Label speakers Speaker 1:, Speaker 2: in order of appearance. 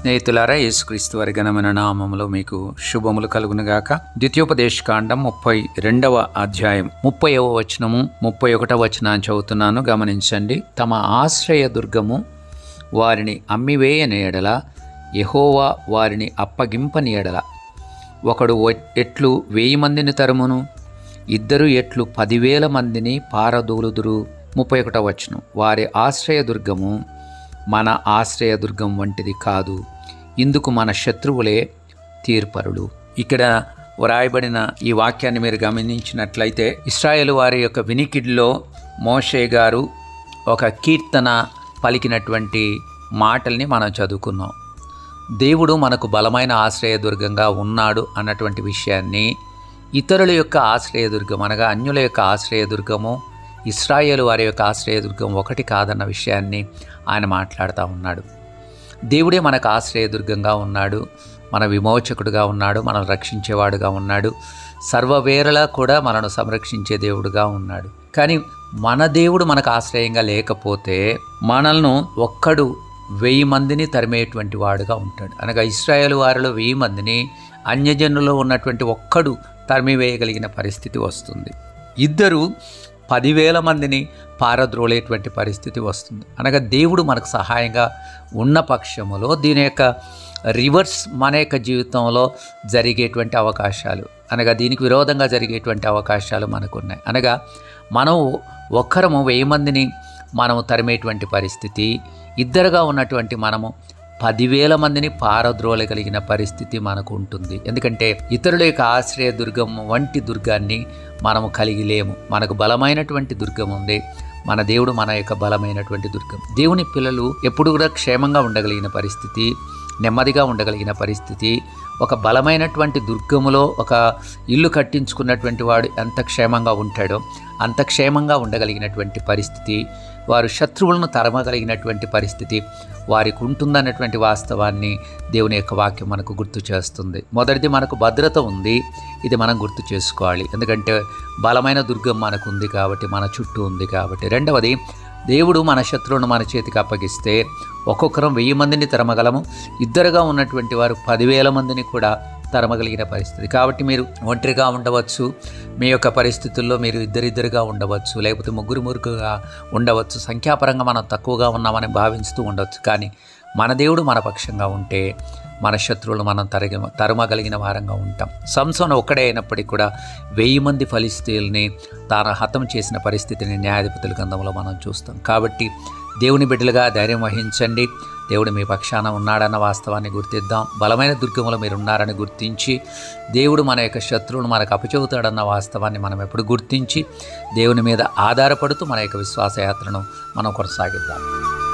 Speaker 1: స్నేహితులారా యేసుక్రీస్తు వారి ఘనమైన నామములో మీకు శుభములు కలుగునుగాక ద్వితీయోపదేశ కాండం ముప్పై రెండవ అధ్యాయం ముప్పైవ వచనము ముప్పై ఒకటవ వచనాన్ని చదువుతున్నాను గమనించండి తమ ఆశ్రయ దుర్గము వారిని అమ్మివేయని ఎడల యెహోవా వారిని అప్పగింపని ఎడల ఒకడు వ- ఎట్లు వెయ్యి మందిని తరుమును ఇద్దరు ఎట్లు పదివేల మందిని పారదోలుదురు ముప్పై ఒకటవ వచనం వారి ఆశ్రయదుర్గము మన ఆశ్రయదుర్గం వంటిది కాదు ఇందుకు మన శత్రువులే తీర్పరులు ఇక్కడ వ్రాయబడిన ఈ వాక్యాన్ని మీరు గమనించినట్లయితే ఇస్రాయేల్ వారి యొక్క వినికిడిలో మోషే గారు ఒక కీర్తన పలికినటువంటి మాటల్ని మనం చదువుకున్నాం దేవుడు మనకు బలమైన ఆశ్రయదుర్గంగా ఉన్నాడు అన్నటువంటి విషయాన్ని ఇతరుల యొక్క ఆశ్రయదుర్గం అనగా అన్యుల యొక్క ఆశ్రయదుర్గము ఇస్రాయేల్ వారి యొక్క ఆశ్రయదుర్గం ఒకటి కాదన్న విషయాన్ని ఆయన మాట్లాడుతూ ఉన్నాడు దేవుడే మనకు ఆశ్రయదుర్గంగా ఉన్నాడు మన విమోచకుడుగా ఉన్నాడు మనల్ని రక్షించేవాడుగా ఉన్నాడు సర్వవేరలా కూడా మనను సంరక్షించే దేవుడుగా ఉన్నాడు కానీ మన దేవుడు మనకు ఆశ్రయంగా లేకపోతే మనల్ని ఒక్కడు వెయ్యి మందిని తరిమేటువంటి వాడుగా ఉంటాడు అనగా ఇస్రాయేల్ వారిలో వెయ్యి మందిని అన్యజనుల్లో ఉన్నటువంటి ఒక్కడు తరిమివేయగలిగిన పరిస్థితి వస్తుంది ఇద్దరు పదివేల మందిని పారద్రోలేటువంటి పరిస్థితి వస్తుంది అనగా దేవుడు మనకు సహాయంగా ఉన్న పక్షములో దీని యొక్క రివర్స్ మన యొక్క జీవితంలో జరిగేటువంటి అవకాశాలు అనగా దీనికి విరోధంగా జరిగేటువంటి అవకాశాలు మనకున్నాయి అనగా మనం ఒక్కరము వెయ్యి మందిని మనము తరిమేటువంటి పరిస్థితి ఇద్దరుగా ఉన్నటువంటి మనము పదివేల మందిని పారద్రోలగలిగిన పరిస్థితి మనకు ఉంటుంది ఎందుకంటే ఇతరుల యొక్క ఆశ్రయ దుర్గం వంటి దుర్గాన్ని మనము కలిగి లేము మనకు బలమైనటువంటి దుర్గం ఉంది మన దేవుడు మన యొక్క బలమైనటువంటి దుర్గం దేవుని పిల్లలు ఎప్పుడు కూడా క్షేమంగా ఉండగలిగిన పరిస్థితి నెమ్మదిగా ఉండగలిగిన పరిస్థితి ఒక బలమైనటువంటి దుర్గములో ఒక ఇల్లు కట్టించుకున్నటువంటి వాడు ఎంత క్షేమంగా ఉంటాడో అంత క్షేమంగా ఉండగలిగినటువంటి పరిస్థితి వారు శత్రువులను తరమగలిగినటువంటి పరిస్థితి వారికి ఉంటుందన్నటువంటి వాస్తవాన్ని దేవుని యొక్క వాక్యం మనకు గుర్తు చేస్తుంది మొదటిది మనకు భద్రత ఉంది ఇది మనం గుర్తు చేసుకోవాలి ఎందుకంటే బలమైన దుర్గం మనకు ఉంది కాబట్టి మన చుట్టూ ఉంది కాబట్టి రెండవది దేవుడు మన శత్రువును మన చేతికి అప్పగిస్తే ఒక్కొక్కరం వెయ్యి మందిని తరమగలము ఇద్దరుగా ఉన్నటువంటి వారు పదివేల మందిని కూడా తరమగలిగిన పరిస్థితి కాబట్టి మీరు ఒంటరిగా ఉండవచ్చు మీ యొక్క పరిస్థితుల్లో మీరు ఇద్దరిద్దరుగా ఉండవచ్చు లేకపోతే ముగ్గురు మురుగుగా ఉండవచ్చు సంఖ్యాపరంగా మనం తక్కువగా ఉన్నామని భావిస్తూ ఉండవచ్చు కానీ మన దేవుడు మన పక్షంగా ఉంటే మన శత్రువులు మనం తరగి తరుమగలిగిన వారంగా ఉంటాం సంసోన్ ఒక్కడే అయినప్పటికీ కూడా వెయ్యి మంది ఫలిస్తీల్ని తాను హతం చేసిన పరిస్థితిని న్యాయాధిపతుల గ్రంథంలో మనం చూస్తాం కాబట్టి దేవుని బిడ్డలుగా ధైర్యం వహించండి దేవుడు మీ పక్షాన ఉన్నాడన్న వాస్తవాన్ని గుర్తిద్దాం బలమైన దుర్గములో మీరు ఉన్నారని గుర్తించి దేవుడు మన యొక్క శత్రువును మనకు అపచెబుతాడన్న వాస్తవాన్ని మనం ఎప్పుడు గుర్తించి దేవుని మీద ఆధారపడుతూ మన యొక్క విశ్వాసయాత్రను మనం కొనసాగిద్దాం